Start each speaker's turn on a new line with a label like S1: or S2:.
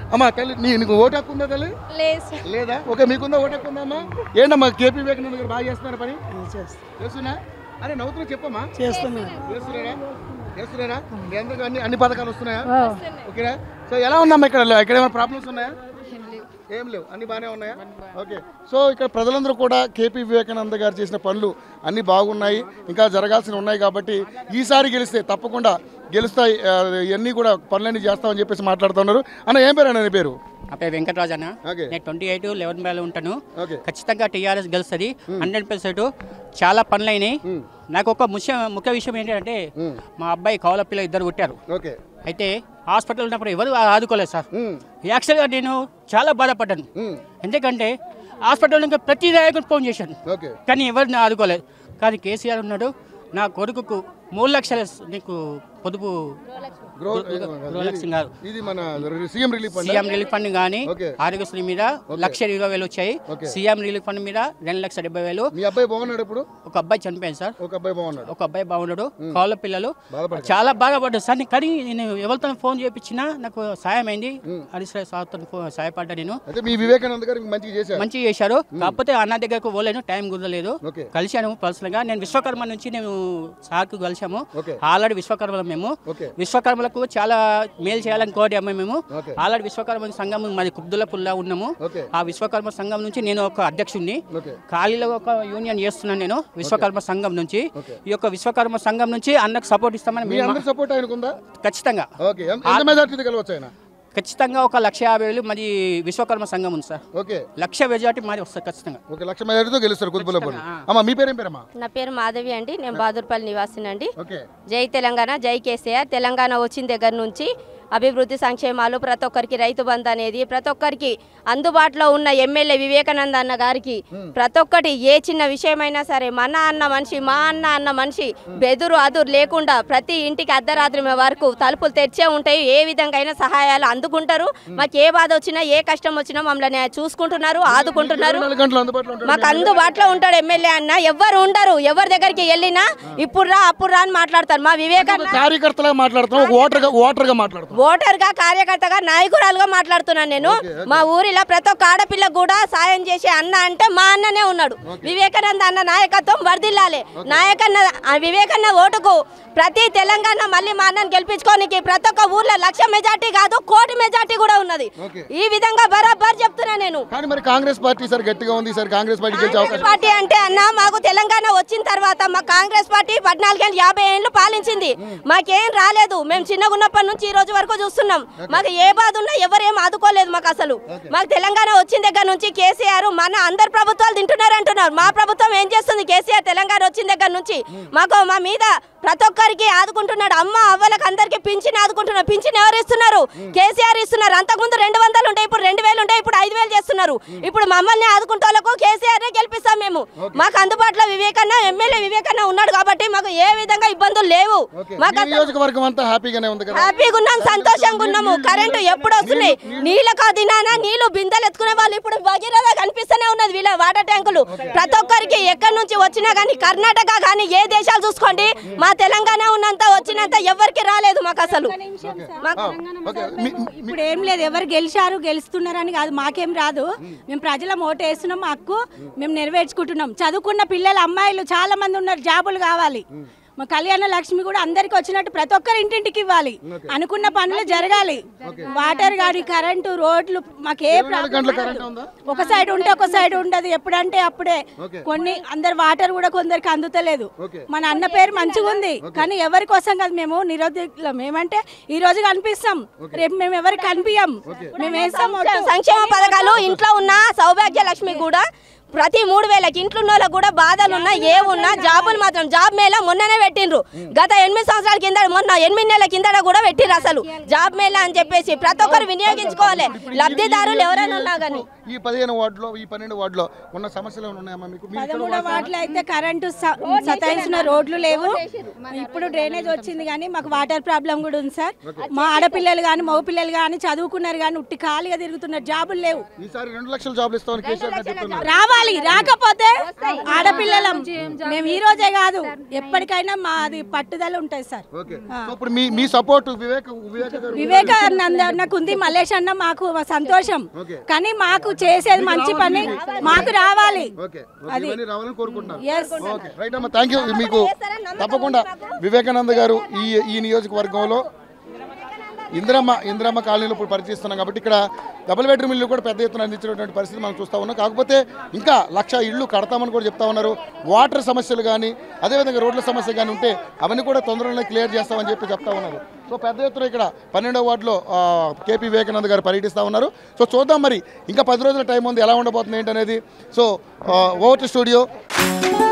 S1: అమ్మా తల్లి నీ నీకు ఓటు హక్కు ఉందా తల్లి
S2: లేదు సార్
S1: లేదా ఓకే మీకుందా ఓటు హక్కు ఉందా అమ్మా ఏంటమ్మా కేపీ వివేకానంద గారు బాగా చేస్తున్నారు పని చేస్తున్నా అరే నవ్వుతున్నా చెప్పమ్మా
S3: చేస్తున్నా
S1: చేస్తున్నారా చేస్తున్నారా మీ అందరికీ అన్ని అన్ని పథకాలు వస్తున్నాయా ఓకేనా సో ఎలా ఉందమ్మా ఇక్కడ ఇక్కడ ఏమైనా ప్రాబ్లమ్స్ ఉన్నాయా ఏం లేవు అన్ని బాగానే ఉన్నాయా ఓకే సో ఇక్కడ ప్రజలందరూ కూడా కేపీ వివేకానంద గారు చేసిన పనులు అన్ని బాగున్నాయి ఇంకా జరగాల్సి ఉన్నాయి కాబట్టి ఈసారి గెలిస్తే తప్పకుండా గెలుస్తాయి ఆ, ఇవన్నీ కూడా పనులన్నీ చేస్తామని చెప్పేసి మాట్లాడుతున్నారు అన్న ఏం పేరు అన్న నీ పేరు
S4: నా పేరు వెంకటరాజు అన్న
S1: ఓకే
S4: నేను ట్వంటీ ఎయిట్ లెవెన్ బైలో ఉంటాను
S1: ఓకే
S4: ఖచ్చితంగా టీఆర్ఎస్ గెలుస్తుంది హండ్రెడ్ పర్సెంట్ చాలా పనులైనాయి నాకు ఒక ముఖ్య ముఖ్య విషయం ఏంటంటే
S1: మ్మ్.
S4: మా అబ్బాయి కౌల పిల్ల ఇద్దరు పుట్టారు
S1: ఓకే
S4: అయితే హాస్పిటల్ ఉన్నప్పుడు ఎవరు ఆదుకోలేదు సార్
S1: ఉమ్,
S4: యాక్చువల్గా నేను చాలా బాధపడ్డాను
S1: ఉమ్,
S4: ఎందుకంటే హాస్పిటల్ ఇంకా ప్రతి నాయకుడు ఫోన్ చేశాను
S1: ఓకే
S4: కానీ ఎవరిని ఆదుకోలేదు కానీ కేసీఆర్ ఉన్నాడు నా కొడుకుకు మూడు లక్షల నీకు పొదుపు
S1: గ్రో
S4: గృహలక్ష్మి గారు
S1: ఇది మన CM relief fund
S4: CM relief fund కానీ
S1: ఓకే.
S4: ఆరోగ్యశ్రీ మీద లక్ష ఇరవై వేలు వచ్చాయి
S1: ఓకే.
S4: సీఎం రిలీఫ్ ఫండ్ మీద రెండు లక్షల డెబ్బై వేలు
S1: మీ అబ్బాయి బాగున్నాడు ఇప్పుడు
S4: ఒక అబ్బాయి చనిపోయింది సార్
S1: ఒక అబ్బాయి బాగున్నాడు
S4: ఒక అబ్బాయి బాగున్నాడు కాళ్ళ పిల్లలు
S1: బాధపడకండి.
S4: చాలా బాధపడ్డారు సార్ నేను కానీ నేను ఎవరితో ఫోన్ చేయించినా నాకు సాయం అయింది హరీశ్రాయ్ సార్తో ఫోన్ సాయపడ్డా నేను
S1: అయితే మీ వివేకానంద గారు మీకు మంచిగా చేశారు
S4: మంచిగా చేశారు కాకపోతే అన్న దగ్గరకు పోలేను టైం కుదరలేదు
S1: ఓకే.
S4: కలిశాను పర్సనల్ గా నేను విశ్వకర్మ నుంచి నేను సార్కు కలిసాము
S1: ఓకే.
S4: ఆల్రెడీ విశ్వకర్మలు మేము
S1: ఓకే.
S4: విశ్వకర్మలకు చాలా మేలు చేయాలని కోరాము మేము
S1: ఓకే.
S4: ఆల్రెడీ విశ్వకర్మ సంఘం మాది కుబ్దులపుల్లా ఉన్నాము
S1: ఓకే.
S4: ఆ విశ్వకర్మ సంఘం నుంచి నేను ఒక అధ్యక్షుడిని
S1: ఓకే
S4: ఖాళీలో ఒక యూనియన్ చేస్తున్నాను నేను విశ్వకర్మ సంఘం నుంచి
S1: ఓకే.
S4: ఈ యొక్క విశ్వకర్మ సంఘం నుంచి అన్నకు సపోర్ట్ ఇస్తామని
S1: మీ
S4: మేము
S1: అందరి సపోర్ట్ ఆయనకుందా
S4: ఖచ్చితంగా
S1: ఓకే ఎంత ఎంత మెజార్టీ కలవచ్చు ఆయన
S4: ఖచ్చితంగా ఒక లక్ష యాభై వేలు మరి విశ్వకర్మ సంఘం ఉంది సార్
S1: ఓకే
S4: లక్ష మెజార్టీ మరి వస్తుంది ఖచ్చితంగా
S1: ఓకే లక్ష మెజార్టీతో గెలుస్తారు కుతుబులపల్లి అమ్మా మీ పేరేం పేరమ్మా
S2: నా పేరు మాధవి అండి నేను బాదూర్పల్లి నివాసినండి
S1: ఓకే
S2: జై తెలంగాణ జై కేసీఆర్ తెలంగాణ వచ్చిన దగ్గర నుంచి అభివృద్ధి సంక్షేమాలు ప్రతి ఒక్కరికి రైతు బంధు అనేది ప్రతి ఒక్కరికి అందుబాటులో ఉన్న ఎమ్మెల్యే వివేకానంద అన్న గారికి ప్రతి ఒక్కటి ఏ చిన్న విషయమైనా సరే మన అన్న మనిషి మా అన్న అన్న మనిషి బెదురు అదురు లేకుండా ప్రతి ఇంటికి అర్ధరాత్రి వరకు తలుపులు తెరిచే ఉంటాయి ఏ విధంగా అయినా సహాయాలు అందుకుంటారు మాకు ఏ బాధ వచ్చినా ఏ కష్టం వచ్చినా మమ్మల్ని చూసుకుంటున్నారు ఆదుకుంటున్నారు
S1: ఇరవై నాలుగు గంటలు అందుబాటులో ఉంటాడు
S2: మాకు అందుబాటులో ఉంటాడు ఎమ్మెల్యే అన్న ఎవరు ఉండరు ఎవరి దగ్గరికి వెళ్ళినా ఇప్పుడు రా అప్పుడు రా అని మాట్లాడతారు మా వివేకానంద
S1: కార్యకర్తలా మాట్లాడుతాం ఒక ఓటర్ గా ఓటర్ గా మాట్లాడుతాం
S2: ఓటర్ గా కార్యకర్తగా నాయకురాలుగా మాట్లాడుతున్నాను నేను మా ఊరిలో ప్రతి ఒక్క ఆడపిల్ల కూడా సాయం చేసే అన్న అంటే మా అన్ననే ఉన్నాడు వివేకానంద అన్న నాయకత్వం వర్దిల్లాలి నాయకన్న ఆ వివేకన్న ఓటుకు ప్రతి తెలంగాణ మళ్ళీ మా అన్నని గెలిపించుకోనికి ప్రతి ఒక్క ఊర్లో లక్ష మెజార్టీ కాదు కోటి మెజార్టీ కూడా ఉన్నది
S1: ఓకే.
S2: ఈ విధంగా బరాబర్ చెప్తున్నా నేను
S1: కానీ మరి కాంగ్రెస్ పార్టీ సార్ గట్టిగా ఉంది సార్ కాంగ్రెస్ పార్టీ గెలిచే
S2: కాంగ్రెస్
S1: అవకాశం
S2: పార్టీ అంటే అన్న మాకు తెలంగాణ వచ్చిన తర్వాత మా కాంగ్రెస్ పార్టీ పద్నాలుగేళ్ళు యాభై ఏళ్ళు పాలించింది మాకేం రాలేదు మేము చిన్నగా ఉన్నప్పటి నుంచి ఈ రోజు వరకు చూస్తున్నాం మాకు ఏ బాధ ఉన్నా ఎవరేం ఆదుకోలేదు మాకు అసలు మాకు తెలంగాణ వచ్చిన దగ్గర నుంచి కేసీఆర్ మన అందరు ప్రభుత్వాలు తింటున్నారు అంటున్నారు మా ప్రభుత్వం ఏం చేస్తుంది కేసీఆర్ తెలంగాణ వచ్చిన దగ్గర నుంచి మాకు మా మీద ప్రతి ఒక్కరికి ఆదుకుంటున్నాడు అమ్మ అవ్వలకు అందరికి పింఛన్ ఆదుకుంటున్నారు పింఛన్ ఎవరు ఇస్తున్నారు కేసీఆర్ ఇస్తున్నారు అంతకుముందు రెండు వందలు ఉంటాయి ఇప్పుడు రెండు వేలు ఉంటాయి ఇప్పుడు ఐదు వేలు చేస్తున్నారు ఇప్పుడు మమ్మల్ని ఆదుకుంటే వాళ్ళకు కేసీఆర్ గెలిపిస్తాం మేము మాకు అందుబాటులో వివేకన్న ఎమ్మెల్యే వివేకన్న ఉన్నాడు కాబట్టి మాకు ఏ విధంగా ఇబ్బందులు లేవు
S1: ఓకే
S2: మాకు
S1: మీ
S2: అసలు
S1: నియోజకవర్గం అంతా హ్యాపీగానే ఉంది కదా
S2: హ్యాపీగా ఉన్నాం సంతోషంగా ఉన్నాము కరెంటు ఎప్పుడు వస్తున్నాయి నీళ్ళకు దినాన నీళ్లు బిందెలు ఎత్తుకునే వాళ్ళు ఇప్పుడు భగీరథ కనిపిస్తూనే ఉన్నది వీళ్ళ వాటర్ ట్యాంకులు ప్రతి ఒక్కరికి ఎక్కడి నుంచి వచ్చినా కానీ కర్ణాటక కానీ ఏ దేశాలు చూసుకోండి మా తెలంగాణ ఉన్నంత వచ్చినంత ఎవరికి రాలేదు మాకు అసలు మాకు
S1: ఓకే మీ-
S3: ఇప్పుడు ఏం లేదు ఎవరు గెలిచారు గెలుస్తున్నారని కాదు మాకేం రాదు మేము ప్రజల ఓటు వేస్తున్నాం మా హక్కు మేము నెరవేర్చుకుంటున్నాం చదువుకున్న పిల్లలు అమ్మాయిలు చాలా మంది ఉన్నారు జాబులు కావాలి మా కళ్యాణ లక్ష్మి కూడా అందరికి వచ్చినట్టు ప్రతి ఒక్కరు ఇంటింటికి ఇవ్వాలి అనుకున్న పనులు జరగాలి వాటర్ కానీ కరెంటు రోడ్లు మాకు ఏ
S1: నాలుగు గంటల కరెంట్ ఉందా
S3: ఒక సైడ్ ఉంటే ఒక సైడ్ ఉండదు ఎప్పుడంటే అప్పుడే
S1: ఓకే.
S3: కొన్ని అందరు వాటర్ కూడా కొందరికి అందుతలేదు
S1: ఓకే.
S3: మన అన్న పేరు మంచిగా ఉంది కానీ ఎవరి కోసం కాదు మేము నిరోధకులం ఏమంటే ఈ రోజు కనిపిస్తాం రేపు మేము ఎవరికి కనిపించం మేము వేస్తాం ఓటు.
S2: సంక్షేమ పథకాలు ఇంట్లో ఉన్న సౌభాగ్య లక్ష్మి కూడా ప్రతి మూడు వేలకి ఇంట్లో ఉన్న వాళ్ళకి కూడా బాధలు ఉన్నా ఏ ఉన్నా జాబులు మాత్రం జాబ్ మేళ మొన్ననే పెట్టిండ్రు గత ఎనిమిది సంవత్సరాల కింద మొన్న ఎనిమిది నెలల కిందట కూడా పెట్టిర్రు అసలు జాబ్ మేళ అని చెప్పేసి ప్రతి ఒక్కరు వినియోగించుకోవాలి లబ్ధిదారులు ఎవరైనా ఉన్నా కానీ
S1: ఈ పదిహేను వార్డులో ఈ పన్నెండు వార్డులో ఉన్న సమస్యలు ఏమైనా ఉన్నాయమ్మా మీకు మీరు ఇక్కడ
S3: పదమూడో వార్డులో అయితే కరెంటు స- సతాయించిన రోడ్లు లేవు ఇప్పుడు డ్రైనేజ్ వచ్చింది కానీ మాకు వాటర్ ప్రాబ్లం కూడా ఉంది సార్ మా ఆడపిల్లలు కానీ మగ పిల్లలు కానీ చదువుకున్నారు కానీ ఉట్టి ఖాళీగా తిరుగుతున్నారు జాబులు లేవు
S1: ఈసారి రెండు లక్షల జాబ్లు ఇస్తామని కేసీఆర్ గారు చెప్తున్నారు
S3: రావాలి రావాలి రాకపోతే ఆడపిల్లలం మేము ఈ రోజే కాదు ఎప్పటికైనా మాది పట్టుదల ఉంటుంది సార్
S1: ఓకే సో ఇప్పుడు మీ మీ సపోర్ట్ వివేక్ వివేక్ గారు
S3: వివేకానంద అన్నకు ఉంది మల్లేష్ అన్న మాకు సంతోషం
S1: ఓకే.
S3: కానీ మాకు చేసేది మంచి పని మాకు రావాలి
S1: ఓకే ఓకే, ఇవన్నీ రావాలని కోరుకుంటున్నాను
S3: ఎస్
S1: ఓకే రైట్ అమ్మా థ్యాంక్ యూ మీకు తప్పకుండా వివేకానంద గారు ఈ ఈ నియోజకవర్గంలో ఇందిరమ్మ ఇందిరమ్మ కాలనీలో ఇప్పుడు పరిచయిస్తున్నాం కాబట్టి ఇక్కడ డబుల్ బెడ్రూమ్ ఇల్లు కూడా పెద్ద ఎత్తున అందించినటువంటి పరిస్థితి మనం చూస్తా ఉన్నాం కాకపోతే ఇంకా లక్ష ఇళ్ళు కడతామని కూడా చెప్తా ఉన్నారు వాటర్ సమస్యలు కానీ అదేవిధంగా రోడ్ల సమస్య కానీ ఉంటే అవన్నీ కూడా తొందరలోనే క్లియర్ చేస్తామని చెప్పి చెప్తా ఉన్నారు సో పెద్ద ఎత్తున ఇక్కడ పన్నెండవ వార్డులో ఆ, కేపీ వివేకానంద గారు పర్యటిస్తూ ఉన్నారు సో చూద్దాం మరి ఇంకా పది రోజుల టైం ఉంది ఎలా ఉండబోతుంది ఏంటనేది సో ఓవర్ టు స్టూడియో